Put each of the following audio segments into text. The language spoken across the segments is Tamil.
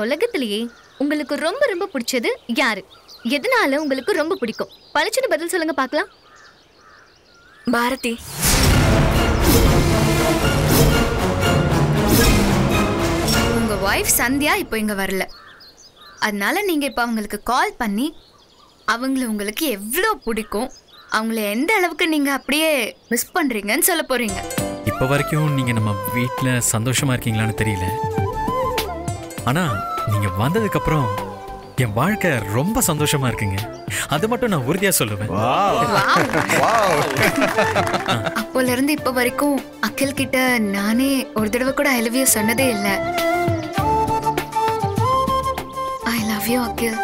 உலகத்திலேயே உங்களுக்கு ரொம்ப ரொம்ப பிடிச்சது யாரு எதனால உங்களுக்கு ரொம்ப பிடிக்கும் பளிச்சுன்னு பதில் சொல்லுங்க பார்க்கலாம் பாரதி உங்க ஒய்ஃப் சந்தியா இப்போ இங்க வரல அதனால நீங்க இப்போ அவங்களுக்கு கால் பண்ணி அவங்கள உங்களுக்கு எவ்வளோ பிடிக்கும் அவங்கள எந்த அளவுக்கு நீங்க அப்படியே மிஸ் பண்றீங்கன்னு சொல்ல போறீங்க இப்போ வரைக்கும் நீங்கள் நம்ம வீட்டில் சந்தோஷமாக இருக்கீங்களான்னு தெரியல ஆனால் நீங்கள் வந்ததுக்கப்புறம் என் வாழ்க்கை ரொம்ப சந்தோஷமாக இருக்குங்க அது மட்டும் நான் உறுதியாக சொல்லுவேன் அப்போல இருந்து இப்போ வரைக்கும் அகில் கிட்ட நானே ஒரு தடவை கூட ஐ லவ் யூ சொன்னதே இல்லை ஐ லவ் யூ அகில்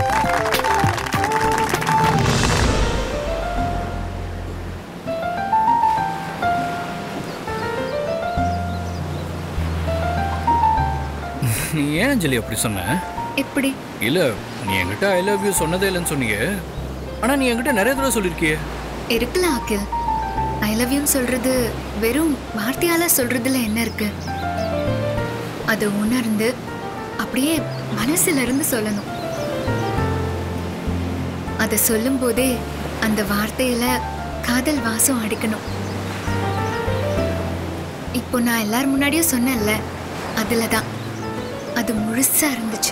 நீ ஏன் அஞ்சலி அப்படி சொன்ன எப்படி இல்ல நீ என்கிட்ட ஐ லவ் யூ சொன்னதே இல்லைன்னு சொன்னீங்க ஆனா நீ என்கிட்ட நிறைய தடவை சொல்லிருக்கியே இருக்கலாம் அகில் ஐ லவ் யூன்னு சொல்றது வெறும் வார்த்தையால சொல்றதுல என்ன இருக்கு அது உணர்ந்து அப்படியே மனசுல இருந்து சொல்லணும் அதை சொல்லும் போதே அந்த வார்த்தையில காதல் வாசம் அடிக்கணும் இப்போ நான் எல்லார் முன்னாடியும் சொன்னேன்ல அதுல தான் அது முழுசா இருந்துச்சு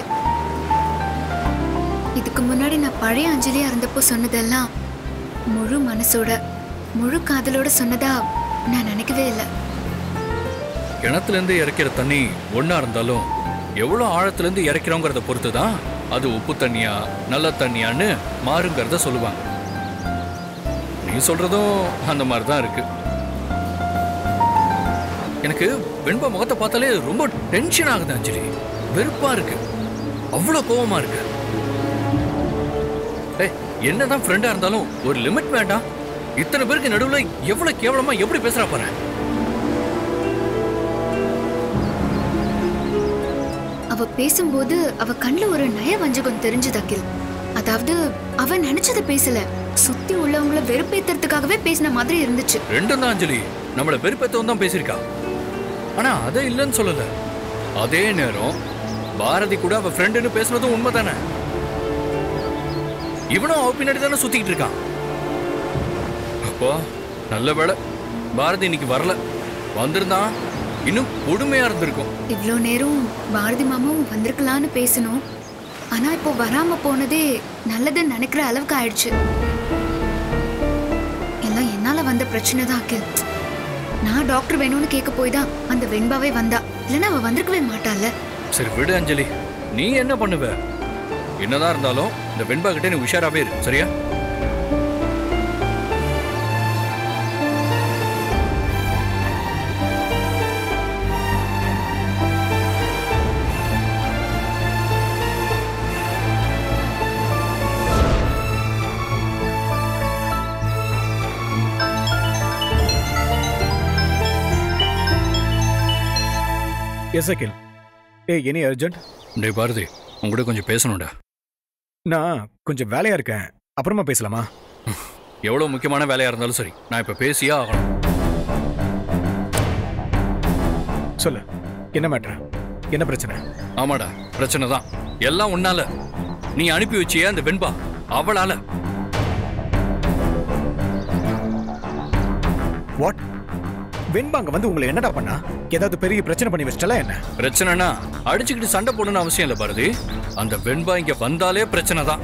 இதுக்கு முன்னாடி நான் பழைய அஞ்சலியா இருந்தப்போ சொன்னதெல்லாம் முழு மனசோட முழு காதலோட சொன்னதா நான் நினைக்கவே இல்லை கிணத்துல இருந்து இறக்கிற தண்ணி ஒண்ணா இருந்தாலும் எவ்வளவு ஆழத்துல இருந்து இறக்கிறோங்கிறத பொறுத்து தான் அது உப்பு தண்ணியா நல்ல தண்ணியான்னு மாறுங்கிறத சொல்லுவாங்க நீ சொல்றதும் அந்த மாதிரி தான் இருக்கு எனக்கு வெண்பா முகத்தை பார்த்தாலே ரொம்ப டென்ஷன் ஆகுது அஞ்சலி வெறுப்பா இருக்கு அவ்வளவு கோவமா இருக்கு ஏய் என்னதான் ஃப்ரெண்டா இருந்தாலும் ஒரு லிமிட் வேண்டாம் இத்தனை பேருக்கு நடுவுல எவ்வளவு கேவலமா எப்படி பேசுறா பாரு அவ பேசும்போது அவ கண்ணுல ஒரு நய வஞ்சகம் தெரிஞ்சது அகில் அதாவது அவ நினைச்சத பேசல சுத்தி உள்ளவங்கள வெறுப்பேத்துறதுக்காகவே பேசின மாதிரி இருந்துச்சு ரெண்டும் தான் அஞ்சலி நம்மள வெறுப்பேத்தவும் தான் பேசியிருக்கா ஆனா அதை இல்லைன்னு சொல்லல அதே நேரம் பாரதி கூட அவ ஃப்ரெண்டுன்னு பேசுனதும் உண்மைதானே இவனும் அவ பின்னாடி தானே சுத்திக்கிட்டு இருக்கான் அப்போ நல்ல வேளை பாரதி இன்னைக்கு வரல வந்திருந்தான் இன்னும் கொடுமையா இருந்திருக்கும் இவ்வளோ நேரம் பாரதி மாமாவும் வந்திருக்கலான்னு பேசணும் ஆனா இப்போ வராம போனதே நல்லதுன்னு நினைக்கிற அளவுக்கு ஆயிடுச்சு எல்லாம் என்னால வந்த பிரச்சனை தான் அகில் நான் டாக்டர் வேணும்னு கேட்க போய் தான் அந்த வெண்பாவே வந்தா இல்லைன்னா அவ வந்திருக்கவே மாட்டாள்ல சரி விடு அஞ்சலி நீ என்ன பண்ணுவ என்னதான் இருந்தாலும் இந்த வெண்பா கிட்ட நீ உஷாராவே இரு சரியா எஸ் அகில் ஏ எனி அர்ஜென்ட் டேய் பாரதி உங்ககிட்ட கொஞ்சம் பேசணும்டா நான் கொஞ்சம் வேலையா இருக்கேன் அப்புறமா பேசலாமா எவ்வளவு முக்கியமான வேலையா இருந்தாலும் சரி நான் இப்ப பேசியே ஆகணும் சொல்லு என்ன மேட்ரு என்ன பிரச்சனை ஆமாடா பிரச்சனை தான் எல்லாம் உன்னால நீ அனுப்பி வச்சியே அந்த வெண்பா அவளால வாட் வெண்பாங்க வந்து உங்களை என்னடா பண்ணா ஏதாவது பெரிய பிரச்சனை பண்ணி வச்சிட்டல என்ன பிரச்சனைனா அடிச்சுக்கிட்டு சண்டை போடணும்னு அவசியம் இல்ல பாரதி அந்த வெண்பா இங்க வந்தாலே பிரச்சனை தான்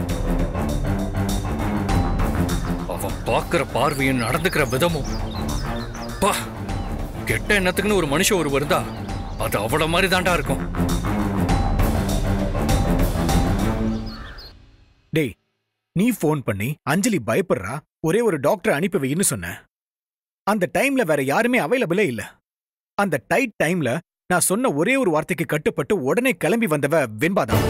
அவ பாக்குற பார்வையும் நடந்துக்கிற விதமும் பா கெட்ட எண்ணத்துக்குன்னு ஒரு மனுஷன் ஒரு வருதா அது அவள மாதிரி தாண்டா இருக்கும் டேய் நீ ஃபோன் பண்ணி அஞ்சலி பயப்படுறா ஒரே ஒரு டாக்டர் அனுப்பி வைன்னு சொன்ன அந்த டைம்ல வேற யாருமே அவைலபிளே இல்ல அந்த டைட் டைம்ல நான் சொன்ன ஒரே ஒரு வார்த்தைக்கு கட்டுப்பட்டு உடனே கிளம்பி வந்தவ வெண்பாதான்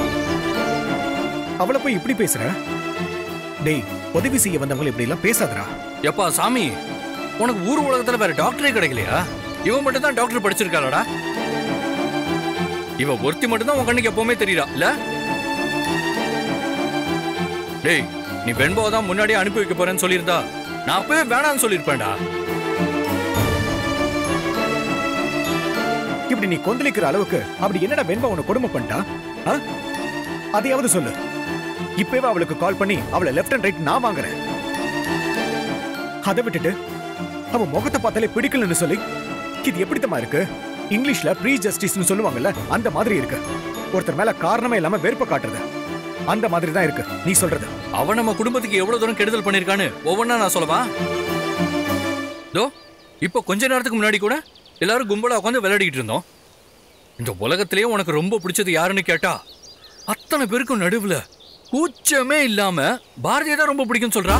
அவளை போய் இப்படி பேசுற டேய் உதவி செய்ய வந்தவங்களை இப்படி எல்லாம் பேசாதடா எப்பா சாமி உனக்கு ஊர் உலகத்துல வேற டாக்டரே கிடைக்கலையா இவன் மட்டும் தான் டாக்டர் படிச்சிருக்காளடா இவ ஒருத்தி மட்டும் தான் உன் கண்ணுக்கு எப்பவுமே தெரியுறா இல்ல டேய் நீ வெண்பாவை தான் முன்னாடியே அனுப்பி வைக்க போறேன்னு சொல்லியிருந்தா நான் அப்பவே வேணாம்னு சொல்லியிருப்பேன்டா இப்படி நீ கொந்தளிக்கிற அளவுக்கு அப்படி என்னடா வெண்பா உன்னை கொடுமை பண்ணிட்டா ஆ? அதையாவது சொல்லு இப்பவே அவளுக்கு கால் பண்ணி அவளை லெஃப்ட் அண்ட் ரைட் நான் வாங்குறேன் அதை விட்டுட்டு அவ முகத்தை பார்த்தாலே பிடிக்கலன்னு சொல்லி இது எப்படித்தமா இருக்கு இங்கிலீஷ்ல ப்ரீ ஜஸ்டிஸ்னு சொல்லுவாங்கல்ல அந்த மாதிரி இருக்கு ஒருத்தர் மேல காரணமே இல்லாம வெறுப்ப காட்டுறது அந்த மாதிரி தான் இருக்கு நீ சொல்றது அவன் நம்ம குடும்பத்துக்கு எவ்வளவு தூரம் கெடுதல் பண்ணிருக்கான்னு ஒவ்வொன்னா நான் சொல்லவா தோ இப்போ கொஞ்ச நேரத்துக்கு முன்னாடி கூட எல்லாரும் கும்பலா உட்காந்து விளையாடிட்டு இருந்தோம் இந்த உலகத்திலேயே உனக்கு ரொம்ப பிடிச்சது யாருன்னு கேட்டா அத்தனை பேருக்கும் நடுவுல கூச்சமே இல்லாம பாரதியை தான் ரொம்ப பிடிக்கும்னு சொல்றா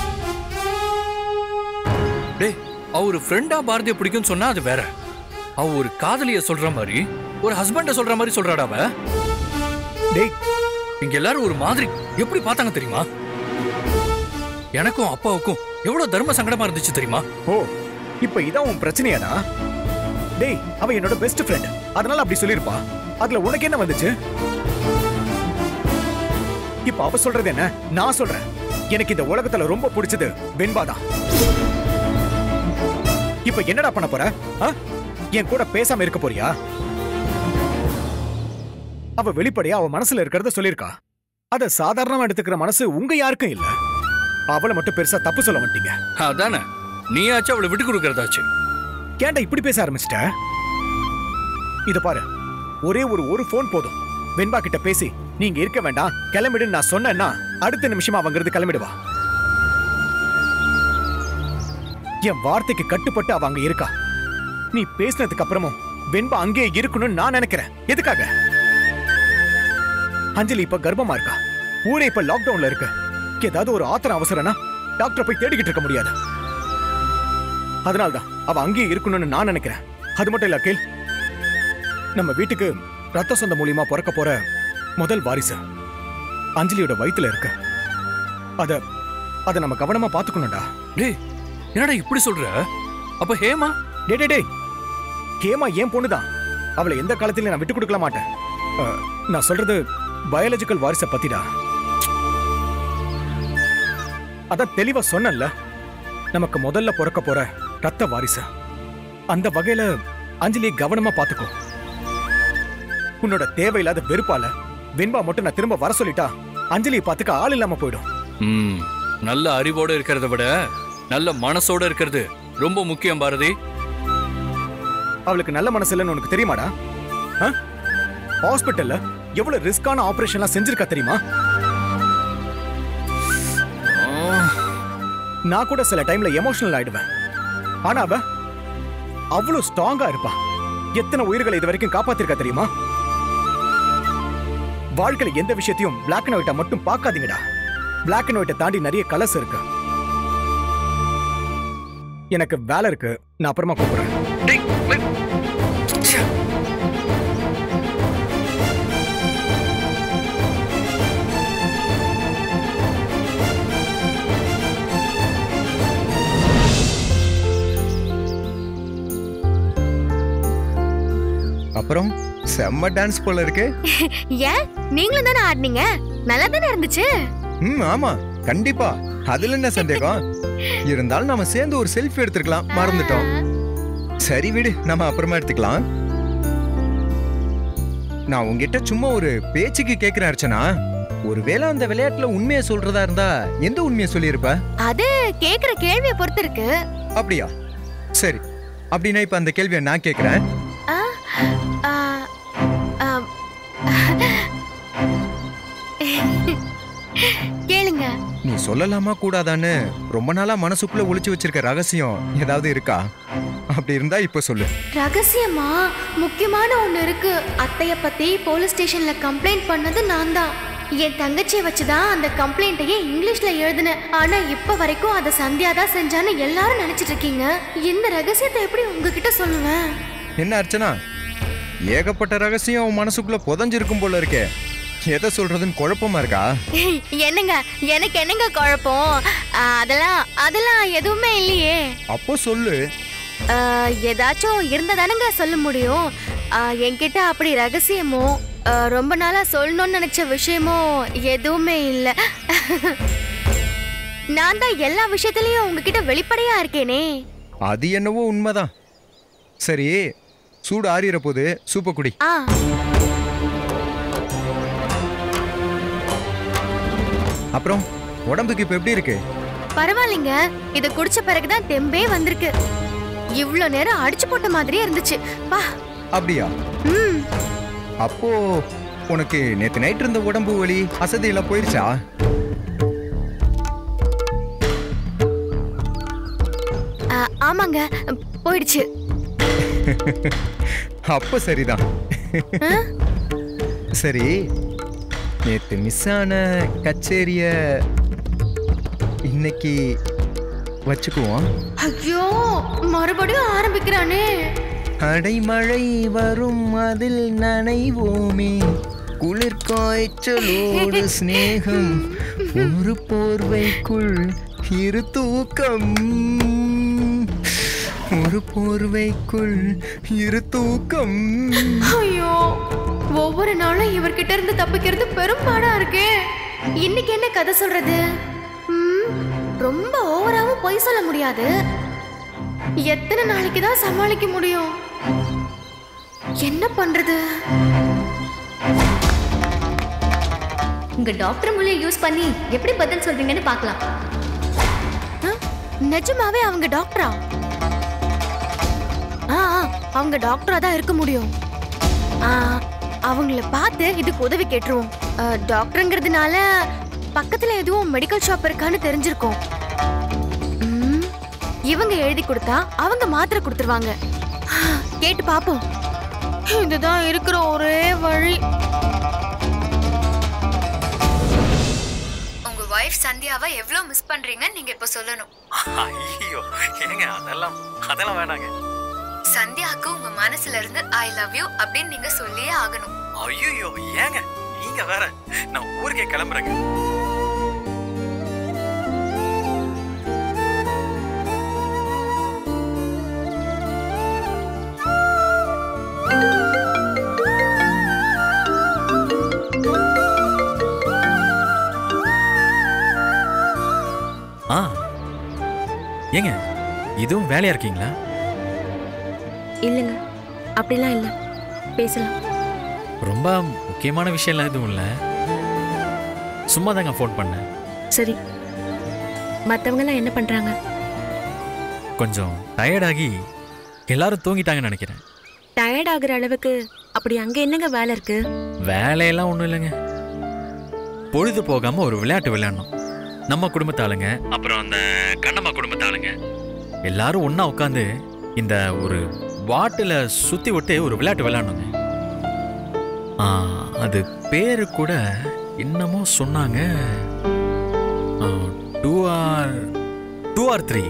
டேய் அவ ஒரு ஃப்ரெண்டா பாரதியை பிடிக்கும்னு சொன்னா அது வேற அவ ஒரு காதலிய சொல்ற மாதிரி ஒரு ஹஸ்பண்ட சொல்ற மாதிரி சொல்றாடா அவ டேய் இங்க எல்லாரும் ஒரு மாதிரி எப்படி பார்த்தாங்க தெரியுமா எனக்கும் அப்பாவுக்கும் எவ்வளவு தர்ம சங்கடமா இருந்துச்சு தெரியுமா ஓ இப்ப இதான் உன் பிரச்சனையாடா டேய் அவ என்னோட பெஸ்ட் ஃப்ரெண்ட் அதனால அப்படி சொல்லிருப்பா அதுல உனக்கு என்ன வந்துச்சு இப்ப அவ சொல்றது என்ன நான் சொல்றேன் எனக்கு இந்த உலகத்துல ரொம்ப பிடிச்சது வெண்பாதான் இப்ப என்னடா பண்ண போற ஆ? என் கூட பேசாம இருக்க போறியா அவ வெளிப்படையா அவ மனசுல இருக்கிறத சொல்லிருக்கா அத சாதாரணமா எடுத்துக்கிற மனசு உங்க யாருக்கும் இல்ல அவளை மட்டும் பெருசா தப்பு சொல்ல மாட்டீங்க அதானே நீயாச்சும் அவளை விட்டு கொடுக்கறதாச்சு ஏன்டா இப்படி பேச ஆரம்பிச்சிட்ட இத பாரு ஒரே ஒரு ஒரு ஃபோன் போதும் வெண்பா கிட்ட பேசி நீங்க இருக்க வேண்டாம் கிளம்பிடுன்னு நான் சொன்னேன்னா அடுத்த நிமிஷமா அவங்கிறது கிளம்பிடுவா என் வார்த்தைக்கு கட்டுப்பட்டு அவ அங்க இருக்கா நீ பேசினதுக்கு அப்புறமும் வெண்பா அங்கேயே இருக்கணும்னு நான் நினைக்கிறேன் எதுக்காக அஞ்சலி இப்ப கர்ப்பமா இருக்கா ஊரே இப்ப லாக்டவுன்ல இருக்கு ஏதாவது ஒரு ஆத்திரம் அவசரம்னா டாக்டரை போய் தேடிக்கிட்டு இருக்க முடியாது அதனால்தான் அவ அங்கேயே இருக்கணும்னு நான் நினைக்கிறேன் அது மட்டும் இல்ல கேள் நம்ம வீட்டுக்கு ரத்த சொந்த மூலியமா பிறக்க போற முதல் வாரிசு அஞ்சலியோட வயித்துல இருக்கு அத அத நம்ம கவனமா பாத்துக்கணும்டா டேய் என்னடா இப்படி சொல்ற அப்ப ஹேமா டே டே டேய் கேமா ஏன் பொண்ணுதான் அவளை எந்த காலத்திலயும் நான் விட்டு கொடுக்கல மாட்டேன் அஹ், நான் சொல்றது பயாலஜிக்கல் வாரிச பத்திடா அதான் தெளிவா சொன்னேன்ல நமக்கு முதல்ல பிறக்க போற ரத்த வாரிசு அந்த வகையில அஞ்சலியை கவனமா பாத்துக்கோ உன்னோட தேவையில்லாத வெறுப்பால வெண்பா மட்டும் நான் திரும்ப வர சொல்லிட்டா அஞ்சலியை பாத்துக்க ஆள் இல்லாம போயிடும் ம் நல்ல அறிவோட இருக்கிறத விட நல்ல மனசோட இருக்கிறது ரொம்ப முக்கியம் பாரதி அவளுக்கு நல்ல மனசு இல்லைன்னு உனக்கு தெரியுமாடா ஹாஸ்பிட்டல்ல எவ்வளவு ரிஸ்கான ஆபரேஷன்லாம் செஞ்சிருக்கா தெரியுமா நான் கூட சில டைம்ல எமோஷனல் ஆயிடுவேன் ஆனா அவ அவ்வளவு ஸ்ட்ராங்கா இருப்பா எத்தனை உயிர்களை இது வரைக்கும் காப்பாத்திருக்கா தெரியுமா வாழ்க்கையில எந்த விஷயத்தையும் பிளாக் அண்ட் ஒயிட்டா மட்டும் பார்க்காதீங்கடா பிளாக் அண்ட் ஒயிட்டை தாண்டி நிறைய கலர்ஸ் இருக்கு எனக்கு வேலை இருக்கு நான் அப்புறமா கூப்பிடுறேன் டேய், வே- ச்சே. அப்புறம் செம்ம டான்ஸ் போல இருக்கு ஏன் நீங்களும் தானே ஆடினீங்க நல்லா தானே இருந்துச்சு ம் ஆமா கண்டிப்பா அதுல என்ன சந்தேகம் இருந்தாலும் நாம சேர்ந்து ஒரு செல்ஃபி எடுத்துக்கலாம் மறந்துட்டோம் சரி விடு நம்ம அப்புறமா எடுத்துக்கலாம் நான் உங்ககிட்ட சும்மா ஒரு பேச்சுக்கு கேக்குறேன் அர்ச்சனா ஒருவேளை அந்த விளையாட்டுல உண்மையை சொல்றதா இருந்தா எந்த உண்மையை சொல்லியிருப்ப அது கேக்குற கேள்வியை பொறுத்து இருக்கு அப்படியா சரி அப்படின்னா இப்ப அந்த கேள்வியை நான் கேக்குறேன் ஆ, ஆ, ஆ. கேளுங்க நீ சொல்லலாமா கூடாதான்னு ரொம்ப நாளா மனசுக்குள்ள ஒளிச்சு வச்சிருக்க ரகசியம் ஏதாவது இருக்கா அப்படி இருந்தா இப்ப சொல்லு ரகசியமா முக்கியமான ஒண்ணு இருக்கு அத்தைய பத்தி போலீஸ் ஸ்டேஷன்ல கம்ப்ளைண்ட் பண்ணது நான் தான் என் தங்கச்சியை வச்சுதான் அந்த கம்ப்ளைண்ட்டையே இங்கிலீஷ்ல எழுதினேன் ஆனா இப்ப வரைக்கும் அதை சந்தியா தான் செஞ்சான்னு எல்லாரும் நினைச்சிட்டு இருக்கீங்க இந்த ரகசியத்தை எப்படி உங்ககிட்ட சொல்லுவேன் என்ன அர்ச்சனா ஏகப்பட்ட ரகசியம் உன் மனசுக்குள்ள புதஞ்சிருக்கும் போல இருக்கே எதை சொல்றதுன்னு குழப்பமா இருக்கா என்னங்க எனக்கு என்னங்க குழப்பம் ஆ, அதெல்லாம் அதெல்லாம் எதுவுமே இல்லையே அப்போ சொல்லு ஆ, ஏதாச்சும் இருந்ததானுங்க சொல்ல முடியும் ஆ, என்கிட்ட அப்படி ரகசியமோ ஆ, ரொம்ப நாளா சொல்லணும்னு நினைச்ச விஷயமோ எதுவுமே இல்லை நான் தான் எல்லா விஷயத்துலயும் உங்ககிட்ட வெளிப்படையா இருக்கேனே அது என்னவோ உண்மைதான் சரி சூடு ஆறிற போது சூப்ப குடி ஆ அப்புறம் உடம்புக்கு இப்ப எப்படி இருக்கு பரவாயில்லைங்க இத குடிச்ச பிறகுதான் தெம்பே வந்திருக்கு இவ்ளோ நேரம் அடிச்சு போட்ட மாதிரியே இருந்துச்சு பா அப்படியா ம் அப்போ உனக்கு நேத்து நைட் இருந்த உடம்பு வலி அசதி எல்லாம் போயிருச்சா ஆ, ஆமாங்க போயிடுச்சு அப்ப சரிதான் ஆ? சரி நேத்து மிஸ் ஆன கச்சேரிய இன்னைக்கு வச்சுக்குவோம் ஐயோ மறுபடியும் ஆரம்பிக்கிறானே அடைமழை வரும் அதில் நனைவோமே குளிர் காய்ச்சலோடு சிநேகம் ஒரு போர்வைக்குள் இரு தூக்கம் ஒரு போர்வைக்குள் இரு தூக்கம் ஐயோ ஒவ்வொரு நாளும் இவர்கிட்ட இருந்து தப்பிக்கிறது பெரும்பாடா இருக்கே இன்னைக்கு என்ன கதை சொல்றது ம், ரொம்ப ஓவராவும் பொய் சொல்ல முடியாது எத்தனை நாளைக்கு தான் சமாளிக்க முடியும் என்ன பண்றது உங்க டாக்டர் மூலியம் யூஸ் பண்ணி எப்படி பதில் சொல்றீங்கன்னு பார்க்கலாம் ஆ, நிஜமாவே அவங்க டாக்டரா ஆ ஆ, அவங்க டாக்டரா தான் இருக்க முடியும் ஆ, அவங்கள பார்த்து இதுக்கு உதவி கேட்டுருவோம் ஆ, டாக்டருங்கிறதுனால பக்கத்துல எதுவும் மெடிக்கல் ஷாப் இருக்கான்னு தெரிஞ்சிருக்கும் ம், இவங்க எழுதி கொடுத்தா அவங்க மாத்திரை கொடுத்துருவாங்க ஆ, கேட்டு பாப்போம் இதுதான் இருக்கிற ஒரே வழி உங்க ஒய்ஃப் சந்தியாவை எவ்வளோ மிஸ் பண்றீங்கன்னு நீங்க இப்போ சொல்லணும் ஐயோ ஏங்க அதெல்லாம் அதெல்லாம் வேணாங்க சந்தியாவுக்கு உங்க மனசுல இருந்து ஐ லவ் யூ அப்படின்னு நீங்க சொல்லியே ஆகணும் ஐயோ ஏங்க நீங்க வேற நான் ஊருக்கே கிளம்புறேங்க ஆ ஏங்க இதுவும் வேலையா இருக்கீங்களா இல்லைங்க அப்படிலாம் இல்லை பேசலாம் ரொம்ப முக்கியமான விஷயம்லாம் எதுவும் இல்லை சும்மா தாங்க ஃபோன் பண்ணேன் சரி மற்றவங்கெல்லாம் என்ன பண்ணுறாங்க கொஞ்சம் டயர்டாகி எல்லாரும் தூங்கிட்டாங்கன்னு நினைக்கிறேன் டயர்ட் ஆகுற அளவுக்கு அப்படி அங்கே என்னங்க வேலை இருக்கு வேலையெல்லாம் ஒன்றும் இல்லைங்க பொழுது போகாம ஒரு விளையாட்டு விளையாடணும் நம்ம குடும்பத்தாளுங்க அப்புறம் அந்த கண்ணம்மா குடும்பத்தாளுங்க எல்லாரும் ஒண்ணா உட்காந்து இந்த ஒரு பாட்டில சுத்தி விட்டு ஒரு விளையாட்டு விளையாடணுங்க ஆ, அது பேரு கூட என்னமோ சொன்னாங்க two or two or three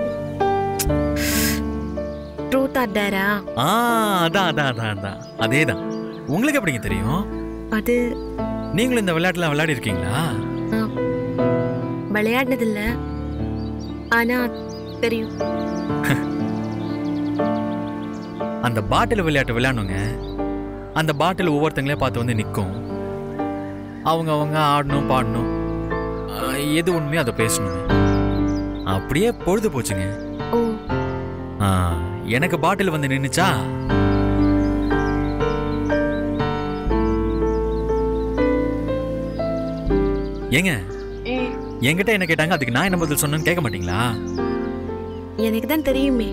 truth or dare ஆ அதான் அதான் அதான் அதான் அதே தான் உங்களுக்கு எப்படிங்க தெரியும் அது நீங்களும் இந்த விளையாட்டுலாம் விளையாடி இருக்கீங்களா ஆ, விளையாடினதில்ல ஆனால் தெரியும் அந்த பாட்டில் விளையாட்டு விளையாடணுங்க அந்த பாட்டில் ஒவ்வொருத்தங்களே பார்த்து வந்து நிற்கும் அவங்க அவங்க ஆடணும் பாடணும் ஆ, எது உண்மையோ அதை பேசணுங்க அப்படியே பொழுது போச்சுங்க ஓ ஆ, எனக்கு பாட்டில் வந்து நின்னுச்சா ஏங்க என்கிட்ட என்ன கேட்டாங்க அதுக்கு நான் என்ன பதில் சொன்னேன்னு கேட்க மாட்டீங்களா எனக்கு தான் தெரியுமே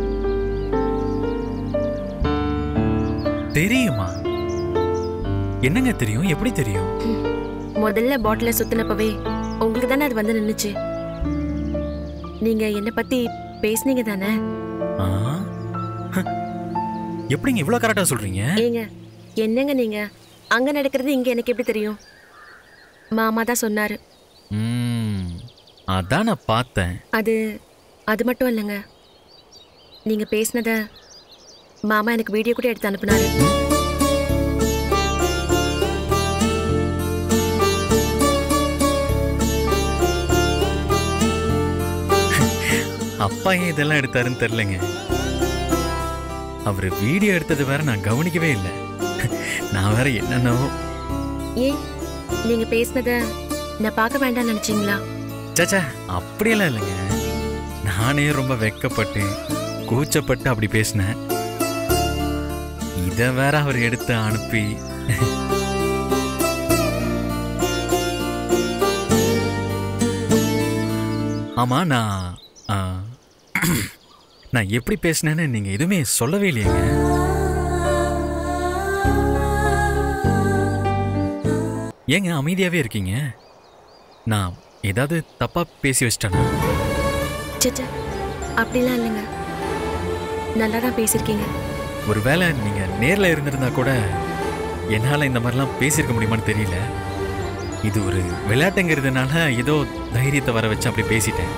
தெரியுமா என்னங்க தெரியும் எப்படி தெரியும் முதல்ல பாட்டில சுத்தினப்பவே உங்களுக்கு தானே அது வந்து நின்னுச்சு நீங்க என்னை பத்தி பேசுனீங்க தானே ஆ? ஹ. எப்படிங்க இவ்வளோ கரெக்டாக சொல்றீங்க ஏங்க என்னங்க நீங்க அங்க நடக்கிறது இங்க எனக்கு எப்படி தெரியும் மாமா தான் சொன்னாரு ம், அதான் நான் பார்த்தேன் அது அது மட்டும் இல்லைங்க நீங்க பேசினத மாமா எனக்கு வீடியோ கூட எடுத்து அனுப்புனாரு அப்பா ஏன் இதெல்லாம் எடுத்தாருன்னு தெரிலங்க அவர் வீடியோ எடுத்தது வேற நான் கவனிக்கவே இல்லை நான் வேற என்னென்னவோ ஏன் நீங்க பேசினத நான் பார்க்க வேண்டாம்னு நினைச்சீங்களா சச்சா அப்படியெல்லாம் இல்லைங்க நானே ரொம்ப வெக்கப்பட்டு கூச்சப்பட்டு அப்படி பேசினேன் இதை வேற அவர் எடுத்து அனுப்பி ஆமா நான் ஆ, நான் எப்படி பேசினேன்னு நீங்க எதுவுமே சொல்லவே இல்லையேங்க ஏங்க அமைதியாவே இருக்கீங்க நான் ஏதாவது தப்பா பேசி வச்சிட்டேனா சச்சா அப்படிலாம் இல்லைங்க நல்லா தான் பேசியிருக்கீங்க ஒருவேளை நீங்க நேர்ல இருந்திருந்தா கூட என்னால இந்த மாதிரிலாம் பேசியிருக்க முடியுமான்னு தெரியல இது ஒரு விளையாட்டுங்கிறதுனால ஏதோ தைரியத்தை வர வச்சு அப்படி பேசிட்டேன்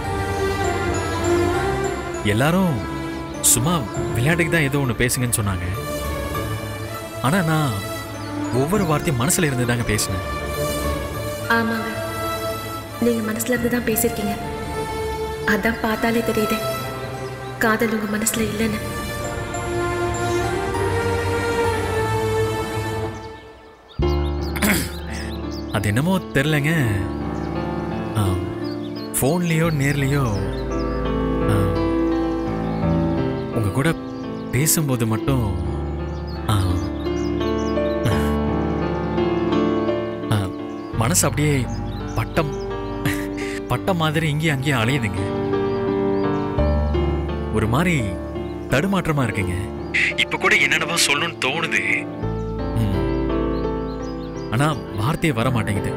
எல்லாரும் சும்மா விளையாட்டுக்கு தான் ஏதோ ஒன்று பேசுங்கன்னு சொன்னாங்க ஆனா நான் ஒவ்வொரு வார்த்தையும் மனசுல இருந்து தாங்க பேசினேன் ஆமாங்க நீங்க மனசுல இருந்து தான் பேசியிருக்கீங்க அதான் பார்த்தாலே தெரியுது காதல் உங்க மனசுல இல்லைன்னு அது என்னமோ தெரிலங்க ஃபோன்லேயோ நேர்லேயோ உங்க கூட பேசும்போது மட்டும் ஆ, ஆ, மனசு அப்படியே பட்டம் பட்டம் மாதிரி இங்கேயும் அங்கேயும் அலையுதுங்க ஒரு மாதிரி தடுமாற்றமா இருக்குங்க இப்ப கூட என்னென்னவோ சொல்லணும்னு தோணுது ம். ஆனா வார்த்தையே வர மாட்டேங்குது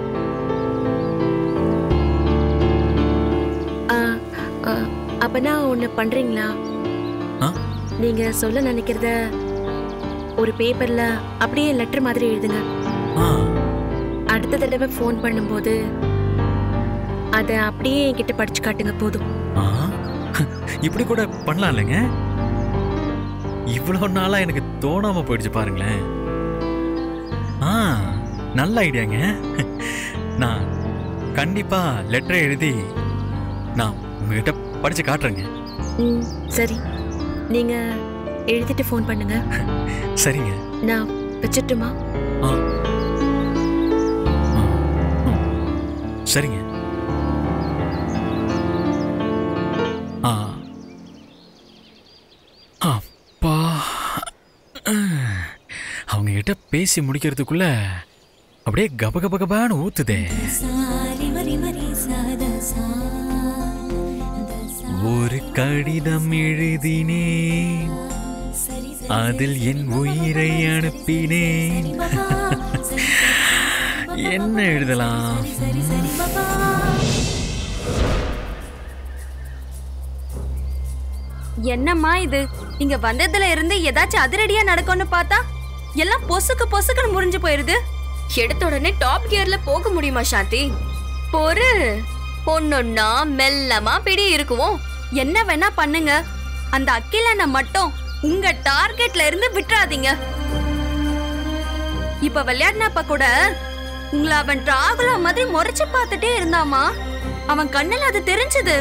ஆ, ஆ, அப்பனா ஒன்று பண்றீங்களா ஆ? நீங்க சொல்ல நினைக்கிறத ஒரு பேப்பர்ல அப்படியே லெட்டர் மாதிரி எழுதுங்க ஆ அடுத்த தடவை ஃபோன் பண்ணும்போது அதை அப்படியே என்கிட்ட படிச்சு காட்டுங்க போதும் ஆ இப்படி கூட பண்ணலாம் இல்லைங்க இவ்வளோ நாளா எனக்கு தோணாம போயிடுச்சு பாருங்களேன் ஆ நல்ல ஐடியாங்க நான் கண்டிப்பா லெட்டரை எழுதி நான் உங்ககிட்ட படிச்சு காட்டுறேங்க ம் சரி நீங்க எழுதிட்டு ஃபோன் பண்ணுங்க சரிங்க நான் வச்சிட்டுமா ஆ ஆ, ம். சரிங்க ஆ அப்பா அவங்க கிட்ட பேசி முடிக்கிறதுக்குள்ள அப்படியே கப கப கபான்னு ஊத்துதே ஒரு கடிதம் எழுதினேன் அதில் என் உயிரை அனுப்பினேன் என்ன எழுதலாம் என்னம்மா இது இங்க வந்ததுல இருந்து ஏதாச்சும் அதிரடியா நடக்கும்னு பார்த்தா எல்லாம் பொசுக்கு பொசுக்குன்னு முறிஞ்சு போயிருது எடுத்த உடனே டாப் கியர்ல போக முடியுமா சாந்தி பொறு பொண்ணுன்னா மெல்லமா பிடி இருக்குவோம் என்ன வேணா பண்ணுங்க அந்த அக்கிலனை மட்டும் உங்க டார்கெட்ல இருந்து விட்டுறாதீங்க இப்ப விளையாடினப்ப கூட உங்களை அவன் டிராகுலா மாதிரி முறைச்சு பார்த்துட்டே இருந்தாமா அவன் கண்ணுல அது தெரிஞ்சது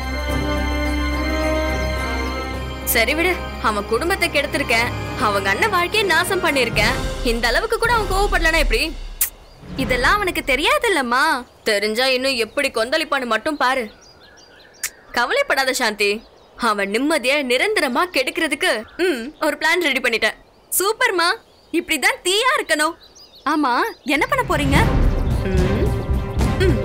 சரி விடு அவன் குடும்பத்தை கெடுத்திருக்கேன் அவங்க அண்ணன் வாழ்க்கையை நாசம் பண்ணிருக்கேன் இந்த அளவுக்கு கூட அவன் கோவப்படலனா எப்படி இதெல்லாம் அவனுக்கு தெரியாதுல்லம்மா தெரிஞ்சா இன்னும் எப்படி கொந்தளிப்பான்னு மட்டும் பாரு கவலைப்படாத சாந்தி அவன் நிம்மதியா நிரந்தரமா கெடுக்கிறதுக்கு ம் ஒரு பிளான் ரெடி பண்ணிட்டேன் சூப்பர்மா இப்படிதான் தீயா இருக்கணும் ஆமா என்ன பண்ண போறீங்க ம், ம்.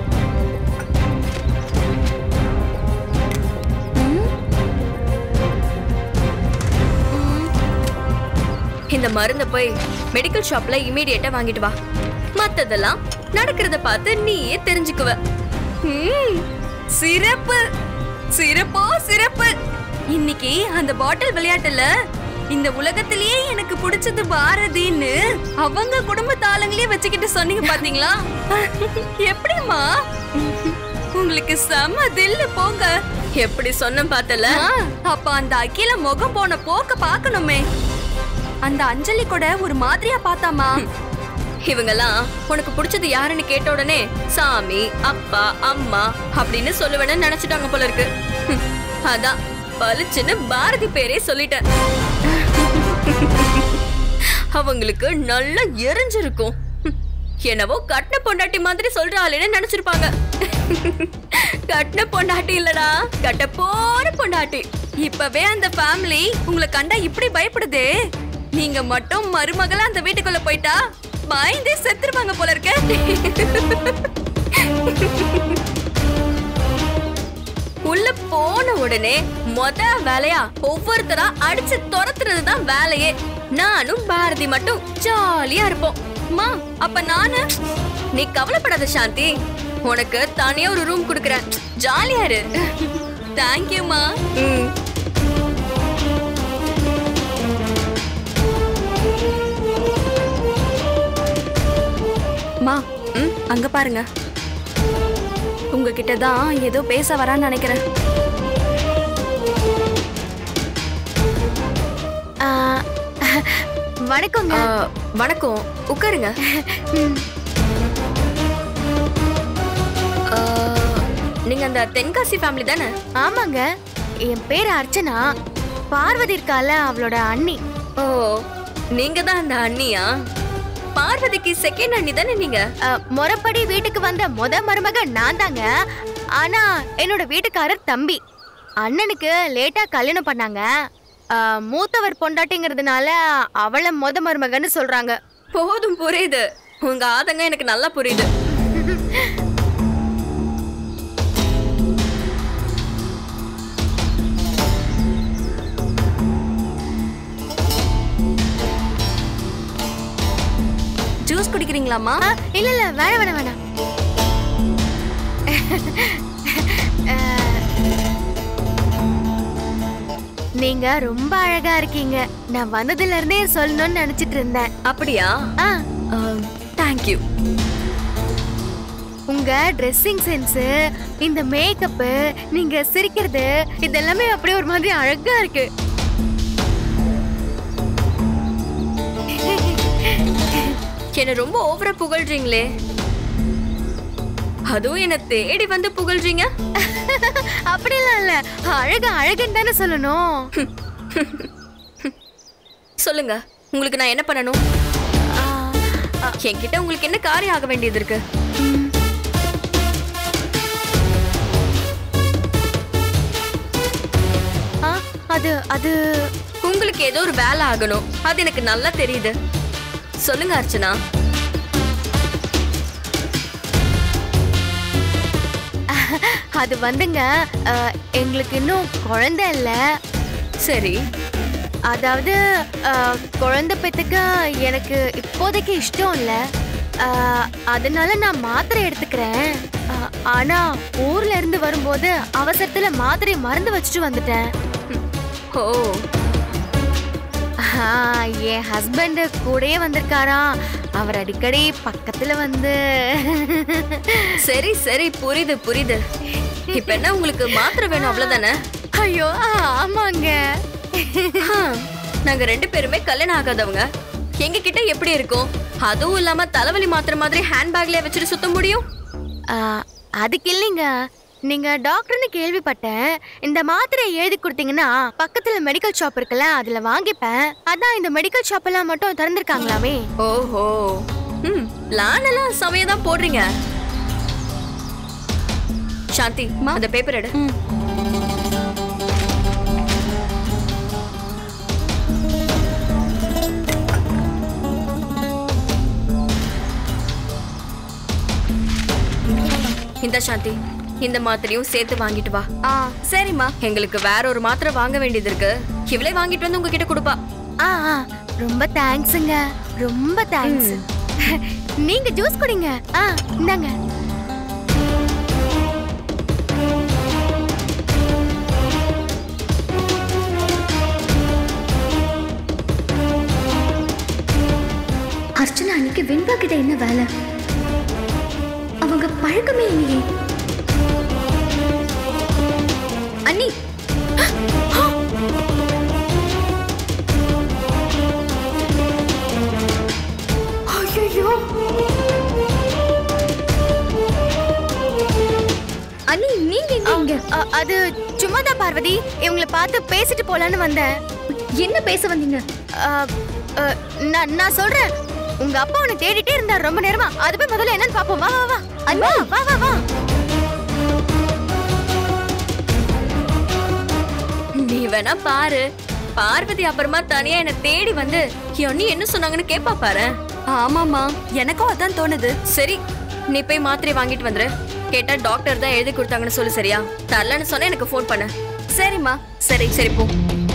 இந்த மருந்த போய் மெடிக்கல் ஷாப்ல இமீடியட்டா வாங்கிட்டு வா மத்ததெல்லாம் நடக்கிறத பார்த்து நீயே தெரிஞ்சுக்குவ ம், சிறப்பு சிறப்போ சிறப்பு இன்னைக்கு அந்த பாட்டில் விளையாட்டுல இந்த உலகத்திலேயே எனக்கு பிடிச்சது பாரதின்னு அவங்க குடும்பத்து ஆளுங்களே வச்சுக்கிட்டு சொன்னீங்க பாத்தீங்களா எப்படிம்மா உங்களுக்கு செம தில்லு போங்க எப்படி சொன்ன பார்த்தல அப்ப அந்த அகில முகம் போன போக்க பார்க்கணுமே அந்த அஞ்சலி கூட ஒரு மாதிரியா பார்த்தாமா இவங்கெல்லாம் உனக்கு பிடிச்சது யாருன்னு கேட்ட உடனே சாமி அப்பா அம்மா அப்படின்னு சொல்லுவேன்னு நினைச்சிட்டாங்க போல இருக்கு ஹம், அதான் பளிச்சுன்னு பாரதி பேரே சொல்லிட்டேன் அவங்களுக்கு நல்லா எரிஞ்சிருக்கும் ஹம், என்னவோ கட்டின பொண்டாட்டி மாதிரி சொல்றாளேன்னு நினைச்சிருப்பாங்க கட்டின பொண்டாட்டி இல்லடா கட்ட போற பொண்டாட்டி இப்பவே அந்த ஃபேமிலி உங்களை கண்டா இப்படி பயப்படுதே நீங்க மட்டும் மருமகளா அந்த வீட்டுக்குள்ள போயிட்டா பயந்தே செத்துருவாங்க போல இருக்க உள்ள போன உடனே மொத வேலையா ஒவ்வொருத்தரா அடிச்சு துரத்துறது தான் வேலையே நானும் பாரதி மட்டும் ஜாலியா இருப்போம் மா அப்ப நானு நீ கவலைப்படாத சாந்தி உனக்கு தனியா ஒரு ரூம் குடுக்கறேன் ஜாலியா இரு தேங்க்யூமா ம் மா ம் அங்க பாருங்க உங்ககிட்ட தான் ஏதோ பேச வரான்னு நினைக்கிறேன் ஆ, வணக்கங்க ஆ, வணக்கம் உட்காருங்க ஆ, நீங்க அந்த தென்காசி ஃபேமிலி தானே ஆமாங்க என் பேர் அர்ச்சனா பார்வதி இருக்கால அவளோட அண்ணி ஓ நீங்க தான் அந்த அண்ணியா பார்வதிக்கு செகண்ட் அண்ணி தானே நீங்க அ, முறைப்படி வீட்டுக்கு வந்த முத மருமக நான் தாங்க ஆனா என்னோட வீட்டுக்காரர் தம்பி அண்ணனுக்கு லேட்டா கல்யாணம் பண்ணாங்க அ, மூத்தவர் பொண்டாட்டிங்கிறதுனால அவளை முத மருமகன்னு சொல்றாங்க போதும் புரியுது உங்க ஆதங்கம் எனக்கு நல்லா புரியுது ஜூஸ் குடிக்கிறீங்களாம்மா ஆ, இல்ல இல்ல வேணாம் வேணாம் வேணாம் அ, நீங்க ரொம்ப அழகா இருக்கீங்க நான் வந்ததுல இருந்தே சொல்லணும்னு நினைச்சிட்டு இருந்தேன் அப்படியா ஆ தேங்க்யூ உங்க ட்ரெஸ்ஸிங் சென்ஸ் இந்த மேக்கப் நீங்க சிரிக்கிறது இதெல்லாமே அப்படியே ஒரு மாதிரி அழகா இருக்கு என்ன ரொம்ப ஓவரா புகழ்றீங்களே அதுவும் என்ன தேடி வந்து புகழ்றீங்க அப்படிலாம் இல்ல அழகு அழகுன்னு தானே சொல்லணும் சொல்லுங்க உங்களுக்கு நான் என்ன பண்ணணும் ஆ, என்கிட்ட உங்களுக்கு என்ன காரியம் ஆக வேண்டியது இருக்கு ஆ, அது அது உங்களுக்கு ஏதோ ஒரு வேலை ஆகணும் அது எனக்கு நல்லா தெரியுது சொல்லுங்க அர்ச்சனா அது வந்துங்க அ, எங்களுக்கு இன்னும் குழந்தை இல்ல சரி அதாவது அ, குழந்தை பெத்துக்க எனக்கு இப்போதைக்கு இஷ்டம் இல்ல அ, அதனால நான் மாத்திரை எடுத்துக்கிறேன் அ, ஆனா ஊர்ல இருந்து வரும்போது அவசரத்துல மாத்திரை மறந்து வச்சுட்டு வந்துட்டேன் ஓ ஆ, என் ஹஸ்பண்ட் கூடயே வந்திருக்காராம் அவர் அடிக்கடி பக்கத்துல வந்து சரி சரி புரியுது புரியுது இப்ப என்ன உங்களுக்கு மாத்திரை வேணும் அவ்வளவுதானே ஐயோ ஆமாங்க ஆ, நாங்க ரெண்டு பேருமே கல்யாணம் ஆகாதவங்க எங்க கிட்ட எப்படி இருக்கும் அதுவும் இல்லாம தலைவலி மாத்திரை மாதிரி ஹேண்ட்பேக்லயே வச்சுட்டு சுத்த முடியும் ஆ, அதுக்கு இல்லைங்க நீங்க டாக்டர்னு கேள்விப்பட்டேன் இந்த மாத்திரையை எழுதி கொடுத்தீங்கன்னா பக்கத்துல மெடிக்கல் ஷாப் இருக்குல்ல அதுல வாங்கிப்பேன் அதான் இந்த மெடிக்கல் ஷாப் எல்லாம் மட்டும் திறந்திருக்காங்களாமே ஓஹோ ம் பிளான் எல்லாம் சமயம் தான் போடுறீங்க சாந்தி அந்த பேப்பர் எடு இந்த சாந்தி இந்த மாத்திரையும் சேர்த்து வாங்கிட்டு வா ஆ சரிம்மா எங்களுக்கு வேற ஒரு மாத்திரை வாங்க வேண்டியது இருக்கு இவளே வாங்கிட்டு வந்து உங்ககிட்ட கொடுப்பா ஆ ஆ, ரொம்ப தேங்க்ஸுங்க ரொம்ப தேங்க்ஸ் நீங்க ஜூஸ் குடிங்க ஆ இந்தாங்க அர்ச்சனா அன்னைக்கு வெண்பா கிட்ட என்ன வேலை அவங்க பழக்கமே இல்லையே அண்ணி ஐயோ அண்ணி நீங்க எங்க இங்க அது சும்மாதான் பார்வதி இவங்கள பார்த்து பேசிட்டு போலான்னு வந்தேன் என்ன பேச வந்தீங்க அ, அ, நான் நான் சொல்றேன் உங்க அப்பா உன்னை தேடிட்டே இருந்தார் ரொம்ப நேரமா அது போய் முதல்ல என்னன்னு பாப்போம் வா வா வா அண்ணா. வா வா வா நீ வேணா பாரு பார்வதி அப்புறமா தனியா என்ன தேடி வந்து என் அண்ணி என்ன சொன்னாங்கன்னு கேப்பா பாரு ஆமாம்மா எனக்கும் அதான் தோணுது சரி நீ போய் மாத்திரை வாங்கிட்டு வந்துரு கேட்டா டாக்டர் தான் எழுதி கொடுத்தாங்கன்னு சொல்லு சரியா தரலன்னு சொன்னா எனக்கு ஃபோன் பண்ணு சரிம்மா சரி சரி போ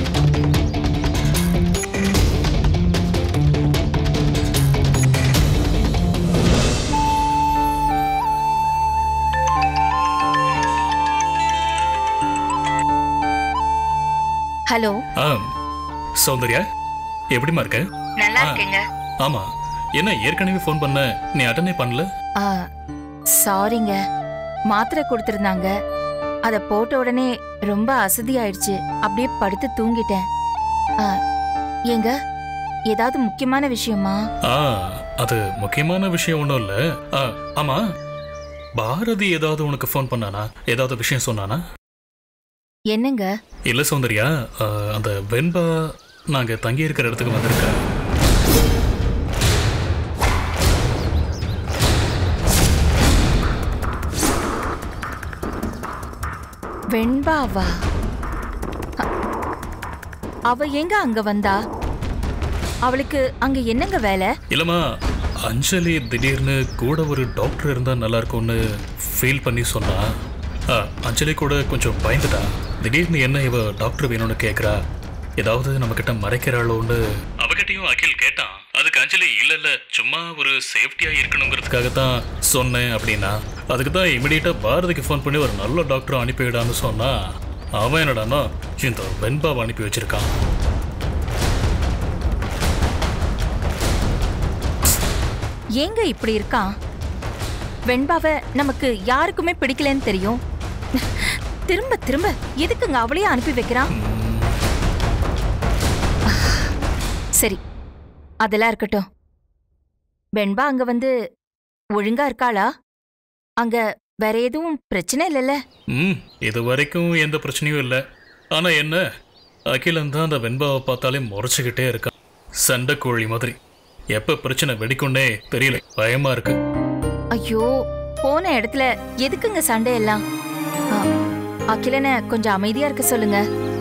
ஹலோ ஆ சௌந்தர்யா எப்படிம்மா இருக்க நல்லா ஆ. இருக்கேங்க ஆமா என்ன ஏற்கனவே ஃபோன் பண்ண நீ அட்டனே பண்ணல ஆ சாரிங்க மாத்திரை கொடுத்துருந்தாங்க அதை போட்ட உடனே ரொம்ப அசதியாயிடுச்சு அப்படியே படுத்து தூங்கிட்டேன் ஆ, ஏங்க ஏதாவது முக்கியமான விஷயமா ஆ அது முக்கியமான விஷயம் ஒன்றும் இல்லை ஆ ஆமா பாரதி ஏதாவது உனக்கு ஃபோன் பண்ணானா ஏதாவது விஷயம் சொன்னானா என்னங்க இல்ல சௌந்தர்யா ஆ, அந்த வெண்பா நாங்க தங்கி இருக்கிற இடத்துக்கு வந்திருக்கா வெண்பாவா அ- அவ எங்க அங்க வந்தா அவளுக்கு அங்க என்னங்க வேலை இல்லம்மா அஞ்சலி திடீர்னு கூட ஒரு டாக்டர் இருந்தா நல்லா இருக்கும்னு ஃபீல் பண்ணி சொன்னா ஆ, அஞ்சலி கூட கொஞ்சம் பயந்துட்டா திடீர்னு என்ன இவ டாக்டர் வேணும்னு கேக்குறா ஏதாவது நம்ம கிட்ட மறைக்கிறாளோன்னு அவகிட்டயும் அகில் கேட்டான் அதுக்கு அஞ்சலி இல்ல இல்ல சும்மா ஒரு சேஃப்டியா இருக்கணுங்கிறதுக்காக தான் சொன்னேன் அப்படின்னா அதுக்கு தான் இமிடியேட்டா பாரதிக்கு ஃபோன் பண்ணி ஒரு நல்ல டாக்டர் அனுப்பிவிடான்னு சொன்னா அவன் என்னடான்னா இந்த வெண்பாவை அனுப்பி வச்சிருக்கான் ஏங்க இப்படி இருக்கான் வெண்பாவை நமக்கு யாருக்குமே பிடிக்கலன்னு தெரியும் திரும்ப திரும்ப எதுக்குங்க அவளையே அனுப்பி வைக்கிறான் சரி அதெல்லாம் இருக்கட்டும் வெண்பா அங்க வந்து ஒழுங்கா இருக்காளா அங்க வேற எதுவும் பிரச்சனை இல்லைல்ல ம் இது வரைக்கும் எந்த பிரச்சனையும் இல்லை ஆனா என்ன அகிலன் தான் அந்த வெண்பாவை பார்த்தாலே முறைச்சிக்கிட்டே இருக்கான் சண்டை கோழி மாதிரி எப்ப பிரச்சனை வெடிக்கும்னே தெரியல பயமா இருக்கு ஐயோ போன இடத்துல எதுக்குங்க சண்டை எல்லாம் ஆ, அகிலனை கொஞ்சம் அமைதியா இருக்க சொல்லுங்க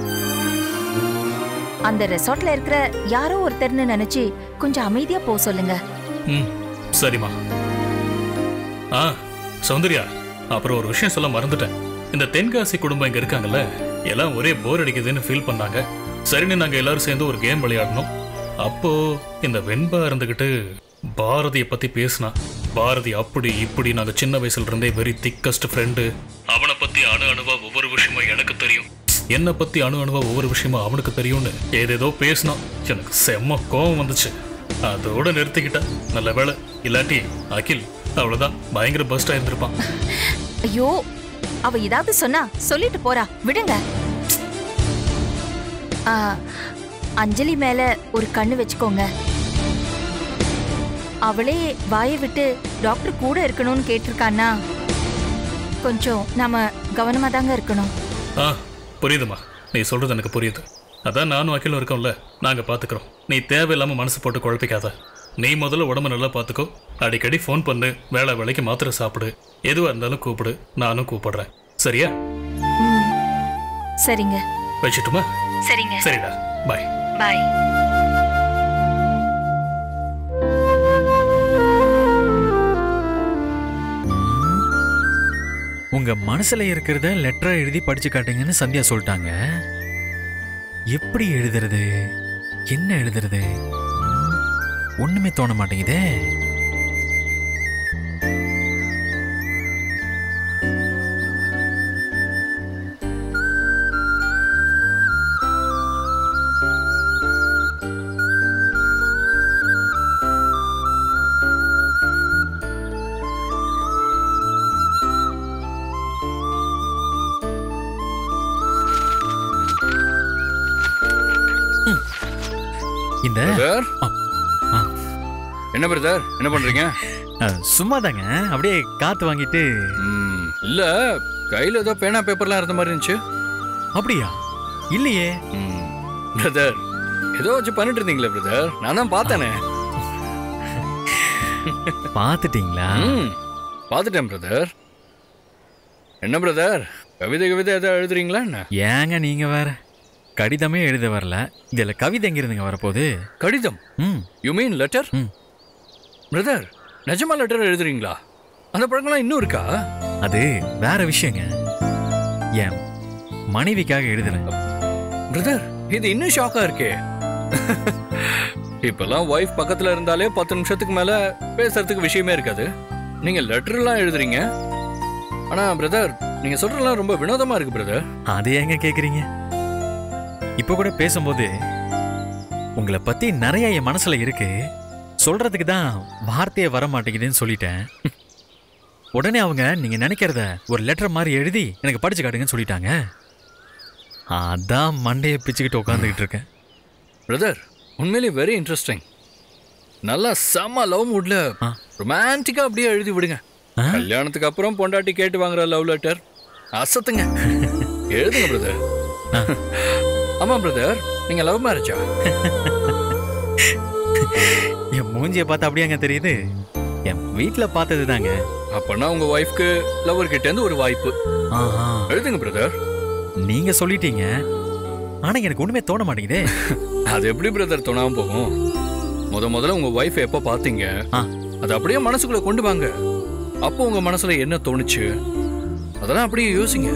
அந்த ரெசார்ட்ல இருக்கிற யாரோ ஒருத்தர்னு நினைச்சு கொஞ்சம் அமைதியா போக சொல்லுங்க ம் சரிம்மா ஆ சௌந்தர்யா அப்புறம் ஒரு விஷயம் சொல்ல மறந்துட்டேன் இந்த தென்காசி குடும்பம் இங்க இருக்காங்கல்ல எல்லாம் ஒரே போர் அடிக்குதுன்னு ஃபீல் பண்ணாங்க சரின்னு நாங்க எல்லாரும் சேர்ந்து ஒரு கேம் விளையாடணும் அப்போ இந்த வெண்பா இருந்துகிட்டு பாரதியை பத்தி பேசினா பாரதி அப்படி இப்படி நாங்க சின்ன வயசுல இருந்தே வெரி திக்கஸ்ட் ஃப்ரெண்டு அவனை பத்தி அணு அணுவா ஒவ்வொரு விஷயமும் எனக்கு தெரியும் என்னை பத்தி அணு அணுவா ஒவ்வொரு விஷயமும் அவனுக்கு தெரியும்னு ஏதேதோ பேசினான் எனக்கு செம்ம கோவம் வந்துச்சு அதோட நிறுத்திக்கிட்டேன் நல்ல வேளை இல்லாட்டி அகில் அவ்வளவுதான் பயங்கர பஸ்ட் ஆயிருந்திருப்பான் ஐயோ அவ ஏதாவது சொன்னா சொல்லிட்டு போறா விடுங்க ஆ, அஞ்சலி மேல ஒரு கண்ணு வச்சுக்கோங்க அவளே வாயை விட்டு டாக்டர் கூட இருக்கணும்னு கேட்டிருக்கான்னா கொஞ்சம் நாம கவனமா தாங்க இருக்கணும் ஆ புரியுதுமா நீ சொல்றது எனக்கு புரியுது அதான் நானும் அகிலும் இருக்கோம்ல நாங்க பாத்துக்கிறோம் நீ தேவையில்லாம மனசு போட்டு குழப்பிக்காத நீ முதல்ல உடம்ப நல்லா பாத்துக்கோ அடிக்கடி ஃபோன் பண்ணு வேலை வேலைக்கு மாத்திரை சாப்பிடு எதுவா இருந்தாலும் கூப்பிடு நானும் கூப்பிடுறேன் சரியா ம், சரிங்க வச்சுட்டுமா சரிங்க சரிடா பாய் பாய் உங்க மனசுல இருக்கிறத லெட்டரா எழுதி படிச்சு காட்டுங்கன்னு சந்தியா சொல்லிட்டாங்க எப்படி எழுதுறது என்ன எழுதுறது ஒண்ணுமே தோண மாட்டேங்குதே இந்த பிரதர் ஆ, ஆ. என்ன பிரதர் என்ன பண்றீங்க சும்மா தாங்க அப்படியே காத்து வாங்கிட்டு ம், இல்ல கையில ஏதோ பேனா பேப்பர்லாம் இருந்த மாதிரி இருந்துச்சு அப்படியா இல்லையே பிரதர் ஏதோ வச்சு பண்ணிட்டு இருந்தீங்களே பிரதர் நான் தான் பார்த்தேனே பார்த்துட்டீங்களா ம், பார்த்துட்டேன் பிரதர் என்ன பிரதர் கவிதை கவிதை ஏதோ எழுதுறீங்களா என்ன ஏங்க நீங்க வேற கடிதமே எழுத வரல இதுல கவிதை எங்க இருந்துங்க வரப்போகுது கடிதம் ம் யூ மீன் லெட்டர் ம். பிரதர் நிஜமா லெட்டர் எழுதுறீங்களா அந்த பழக்கம்லாம் இன்னும் இருக்கா அது வேற விஷயங்க என் மனைவிக்காக எழுதுறேன் பிரதர் இது இன்னும் ஷாக்கா இருக்கே இப்பெல்லாம் ஒய்ஃப் பக்கத்துல இருந்தாலே பத்து நிமிஷத்துக்கு மேல பேசுறதுக்கு விஷயமே இருக்காது நீங்க லெட்டர் எல்லாம் எழுதுறீங்க ஆனா பிரதர் நீங்க சொல்றதெல்லாம் ரொம்ப வினோதமா இருக்கு பிரதர் அது ஏங்க கேக்குறீங்க இப்போ கூட பேசும்போது உங்களை பத்தி நிறைய என் மனசுல இருக்கு சொல்றதுக்கு தான் வார்த்தையே வர மாட்டேங்குதுன்னு சொல்லிட்டேன் உடனே அவங்க நீங்க நினைக்கிறத ஒரு லெட்டர் மாதிரி எழுதி எனக்கு படிச்சு காட்டுங்கன்னு சொல்லிட்டாங்க அதான் மண்டையை பிச்சுக்கிட்டு உட்காந்துக்கிட்டு இருக்கேன் பிரதர் உண்மையிலேயே வெரி இன்ட்ரெஸ்டிங் நல்லா செம்ம லவ் மூட்ல ஆ. ரொமான்டிக்கா அப்படியே எழுதி விடுங்க ஆ? கல்யாணத்துக்கு அப்புறம் பொண்டாட்டி கேட்டு வாங்குற லவ் லெட்டர் அசத்துங்க எழுதுங்க பிரதர் ஆமா பிரதர் நீங்க லவ் மேரேஜா என் மூஞ்சியை பார்த்தா அப்படியாங்க தெரியுது என் வீட்டில் பார்த்தது தாங்க அப்பனா உங்க ஒய்ஃப்க்கு லவர் கிட்ட இருந்து ஒரு வாய்ப்பு ஆஹா எழுதுங்க பிரதர் நீங்க சொல்லிட்டீங்க ஆனா எனக்கு ஒண்ணுமே தோண மாட்டேங்குதே அது எப்படி பிரதர் தோணாம போகும் முத முதல்ல உங்க ஒய்ஃப் எப்ப பாத்தீங்க ஆ. அது அப்படியே மனசுக்குள்ள கொண்டு வாங்க அப்போ உங்க மனசுல என்ன தோணுச்சு அதெல்லாம் அப்படியே யோசிங்க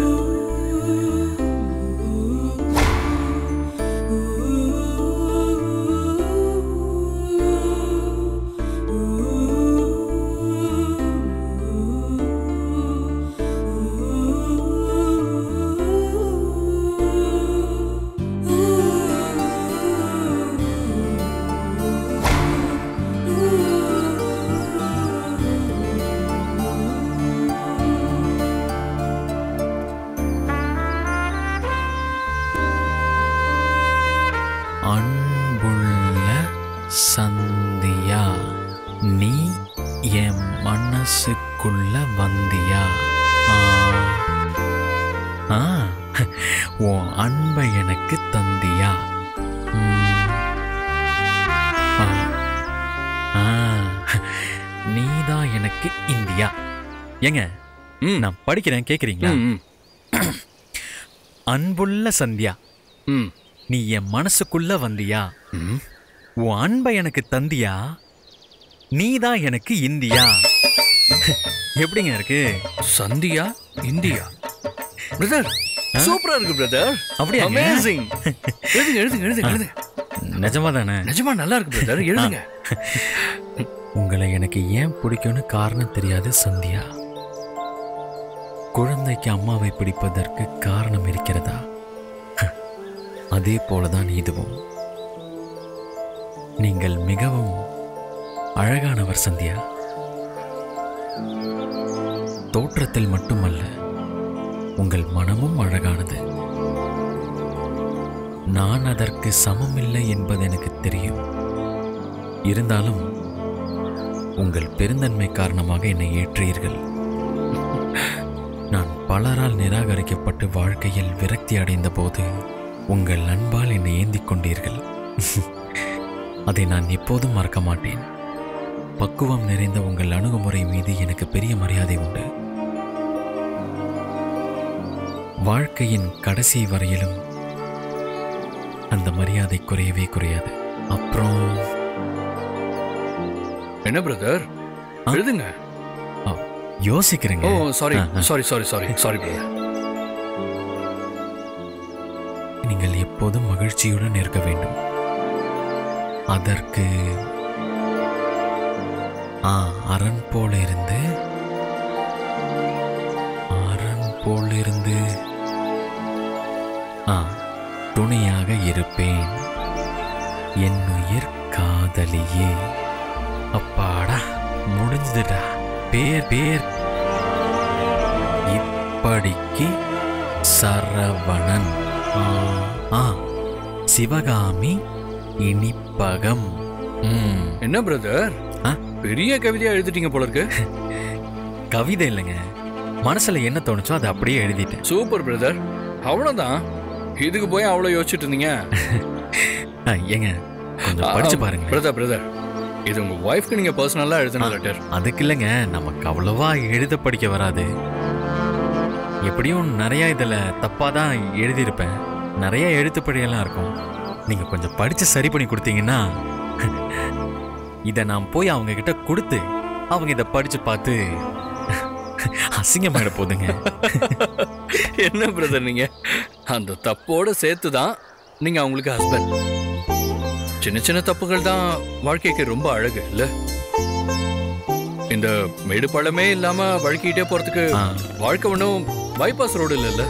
அன்புள்ள சந்தியா நீ என் மனசுக்குள்ள வந்தியா ஆ. ஆ உன் அன்பை எனக்கு தந்தியா ம். ஆ. ஆ. நீதான் எனக்கு இந்தியா ஏங்க ம். நான் படிக்கிறேன் கேக்குறீங்களா ம், ம், அன்புள்ள சந்தியா ம், நீ என் மனசுக்குள்ள வந்தியா ம். உன் அன்பை எனக்கு தந்தியா நீதான் எனக்கு இந்தியா எப்படிங்க இருக்கு சந்தியா இந்தியா பிரதர் சூப்பரா இருக்கு பிரதர் அப்படியாங்க? அமேசிங் எழுதுங்க எழுதுங்க எழுதுங்க எழுதுங்க நிஜமா தானே நிஜமா நல்லா இருக்கு பிரதர் எழுதுங்க உங்களை எனக்கு ஏன் பிடிக்கும்னு காரணம் தெரியாது சந்தியா குழந்தைக்கு அம்மாவை பிடிப்பதற்கு காரணம் இருக்கிறதா அதே போலதான் இதுவும் நீங்கள் மிகவும் அழகானவர் சந்தியா தோற்றத்தில் மட்டுமல்ல உங்கள் மனமும் அழகானது நான் அதற்கு சமமில்லை என்பது எனக்கு தெரியும் இருந்தாலும் உங்கள் பெருந்தன்மை காரணமாக என்னை ஏற்றீர்கள் நான் பலரால் நிராகரிக்கப்பட்டு வாழ்க்கையில் விரக்தி அடைந்த போது உங்கள் அன்பால் என்னை ஏந்திக் கொண்டீர்கள் அதை நான் எப்போதும் மறக்க மாட்டேன் பக்குவம் நிறைந்த உங்கள் அணுகுமுறை மீது எனக்கு பெரிய மரியாதை உண்டு வாழ்க்கையின் கடைசி வரையிலும் அந்த மரியாதை குறையவே குறையாது அப்புறம் என்ன பிரதர் ஆ? எழுதுங்க ஆ, யோசிக்கிறேங்க ஓ சாரி ஆ, ஆ. Sorry sorry sorry sorry brother நீங்கள் எப்போதும் மகிழ்ச்சியுடன் இருக்க வேண்டும் அதற்கு ஆ அரண் போல இருந்து அரண் போல இருந்து ஆ துணையாக இருப்பேன் என் உயிர் காதலியே அப்பாடா முடிஞ்சதுடா பேர் பேர் இப்படிக்கு சரவணன் ஆ, ஆ சிவகாமி இனிப்பகம் ம் என்ன பிரதர் ஆ? பெரிய கவிதையா எழுதிட்டீங்க போல இருக்கு கவிதை இல்லைங்க மனசுல என்ன தோணுச்சோ அதை அப்படியே எழுதிட்டேன் சூப்பர் பிரதர் அவ்வளவுதான் இதுக்கு போய் அவ்வளவு யோசிச்சுட்டு இருந்தீங்க ஆ, ஏங்க கொஞ்சம் படிச்சு பாருங்க பிரதர் பிரதர் இது உங்க ஒய்ஃப்க்கு நீங்க பர்சனலா எழுதின லெட்டர் அதுக்கு இல்லைங்க நமக்கு அவ்வளவா எழுத படிக்க வராது எப்படியும் நிறைய இதுல தப்பா தான் எழுதியிருப்பேன் நிறைய எழுத்துப்படியெல்லாம் இருக்கும் நீங்க கொஞ்சம் படிச்சு சரி பண்ணி கொடுத்தீங்கன்னா இதை நான் போய் அவங்க கிட்ட கொடுத்து அவங்க இதை படிச்சு பார்த்து அசிங்கமாயிட போதுங்க என்ன பிரதர் நீங்க அந்த தப்போட சேர்த்து தான் நீங்க அவங்களுக்கு ஹஸ்பண்ட் சின்ன சின்ன தப்புகள் தான் வாழ்க்கைக்கு ரொம்ப அழகு இல்ல இந்த மேடு பள்ளமே இல்லாம வழுக்கிட்டே போறதுக்கு வாழ்க்கை ஒன்றும் பைபாஸ் ரோடு இல்லைல்ல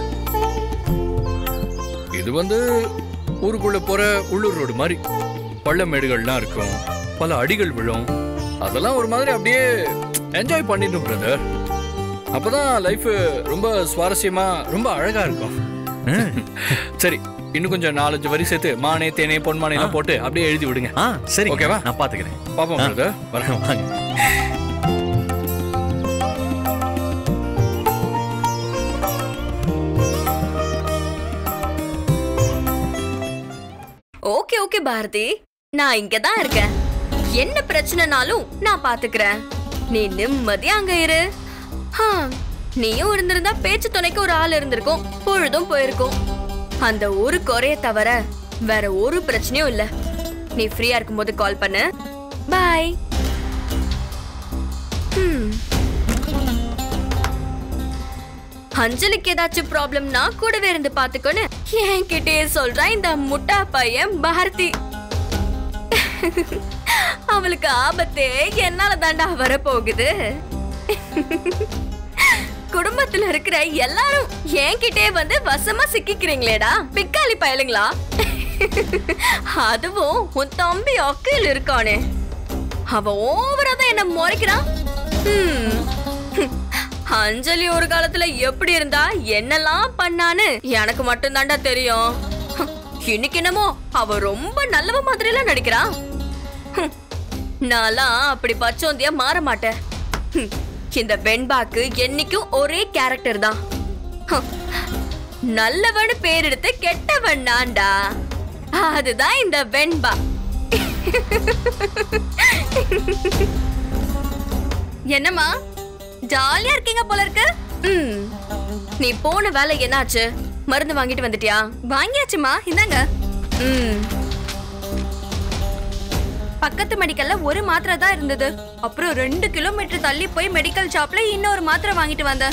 இது வந்து ஊருக்குள்ள போற உள்ளூர் ரோடு மாதிரி பள்ள மேடுகள்லாம் இருக்கும் பல அடிகள் விழும் அதெல்லாம் ஒரு மாதிரி அப்படியே என்ஜாய் பண்ணிடும் பிரதர் அப்பதான் லைஃப் ரொம்ப சுவாரஸ்யமா ரொம்ப அழகா இருக்கும் சரி இன்னும் கொஞ்சம் நாலஞ்சு வரி சேர்த்து மானே தேனே பொன்மானே எல்லாம் போட்டு அப்படியே எழுதி விடுங்க ஆ சரி ஓகேவா நான் பாத்துக்கிறேன் பாப்போம் ஆ. பிரதர் வரேன் வாங்க ஓகே ஓகே பாரதி நான் இங்க தான் இருக்கேன் என்ன பிரச்சனைனாலும் நான் பாத்துக்கிறேன் நீ நிம்மதியா அங்க இரு ஆ, நீயும் இருந்திருந்தா பேச்சு துணைக்கு ஒரு ஆள் இருந்திருக்கும் பொழுதும் போயிருக்கும் அந்த ஒரு குறைய தவிர வேற ஒரு பிரச்சனையும் இல்ல நீ ஃப்ரீயா இருக்கும்போது கால் பண்ணு பாய் அஞ்சலிக்கு ஏதாச்சும் ப்ராப்ளம்னா கூடவே இருந்து பாத்துக்கோன்னு என்கிட்டயே சொல்றான் இந்த முட்டா பையன் பாரதி அவளுக்கு ஆபத்தே என்னால தாண்டா வரப்போகுது குடும்பத்துல இருக்கிற எல்லாரும் என்கிட்டே வந்து வசமா சிக்கிக்கிறீங்களேடா பிக்காளி பயலுங்களா அதுவும் உன் தம்பி அக்கில் இருக்கானே அவ ஓவரா தான் என்ன முறைக்கிறான் ஹம். அஞ்சலி ஒரு காலத்துல எப்படி இருந்தா என்னெல்லாம் பண்ணான்னு எனக்கு மட்டும் தாண்டா தெரியும் இன்னைக்கு என்னமோ அவ ரொம்ப நல்லவ மாதிரிலாம் நடிக்கிறா ஹம். நான்லாம் அப்படி பச்சோந்தியா மாற மாட்டேன் ஹம். இந்த வெண்பாக்கு என்னைக்கும் ஒரே கேரக்டர் தான் ஹம். நல்லவன்னு பேர் எடுத்து கெட்டவன் நான்டா அதுதான் இந்த வெண்பா என்னம்மா ஜாலியா இருக்கீங்க போல இருக்கு ம். நீ போன வேலை என்னாச்சு மருந்து வாங்கிட்டு வந்துட்டியா வாங்கியாச்சுமா இந்தாங்க ம் பக்கத்து மெடிக்கல்ல ஒரு மாத்திரை தான் இருந்தது அப்புறம் ரெண்டு கிலோமீட்டர் தள்ளி போய் மெடிக்கல் ஷாப்ல இன்னொரு மாத்திரை வாங்கிட்டு வந்தேன்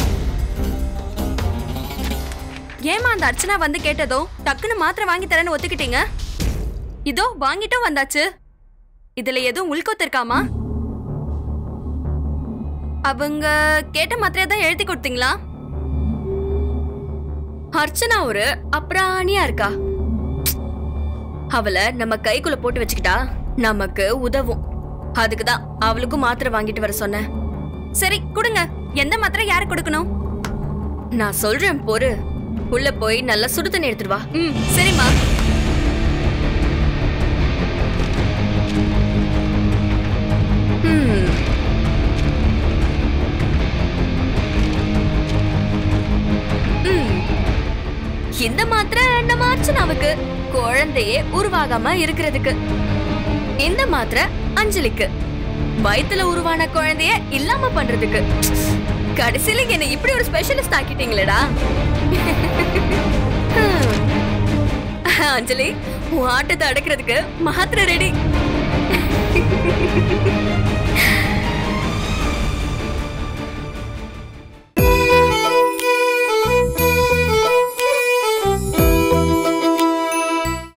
ஏமா அந்த அர்ச்சனா வந்து கேட்டதோ டக்குன்னு மாத்திரை வாங்கி தரேன்னு ஒத்துக்கிட்டீங்க இதோ வாங்கிட்டும் வந்தாச்சு இதுல எதுவும் உள்கொத்து இருக்காமா அவங்க கேட்ட மாத்திரையை தான் எழுதி கொடுத்தீங்களா அர்ச்சனா ஒரு அப்ராணியா இருக்கா அவளை நம்ம கைக்குள்ள போட்டு வச்சுக்கிட்டா நமக்கு உதவும் அதுக்கு தான் அவளுக்கும் மாத்திரை வாங்கிட்டு வர சொன்னேன் சரி கொடுங்க எந்த மாத்திரை யாரு கொடுக்கணும் நான் சொல்றேன் பொறு உள்ள போய் நல்லா சுடு தண்ணி எடுத்துட்டு வா ம் சரிம்மா ம். ம். இந்த மாத்திரை நம்ம அர்ச்சனாவுக்கு குழந்தையே உருவாகாம இருக்கிறதுக்கு இந்த மாத்திரை அஞ்சலிக்கு வயித்துல உருவான குழந்தைய இல்லாம பண்றதுக்கு கடைசியில என்ன இப்படி ஒரு ஸ்பெஷலிஸ்ட் ஆக்கிட்டீங்களேடா ஹம். அஞ்சலி உன் ஆட்டத்தை அடக்கிறதுக்கு மாத்திரை ரெடி